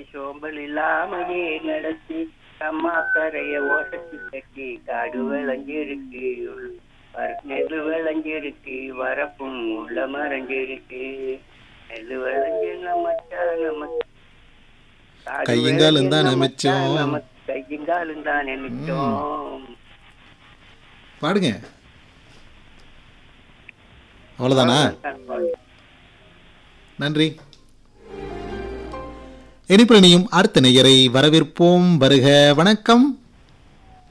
சோம்பல் இல்லாமையே நடத்தி அம்மா கரைய ஓசத்தி கட்டி காடு விளைஞ்சிருக்கு நெல் விளைஞ்சிருக்கு வரப்பும் உள்ள மறைஞ்சிருக்கு நெல் விளைஞ்சு நமச்சா நமக்கு காடு கையுங்காலும் விளைஞ்சு தானே நமச்சா மிச்சம். நமக்கு கையுங்காலும் தானே மிச்சம் பாடுங்க அவ்வளோதானா நன்றி இனிப்பிரணியும் அடுத்த நேயரை வரவேற்போம் வருக வணக்கம்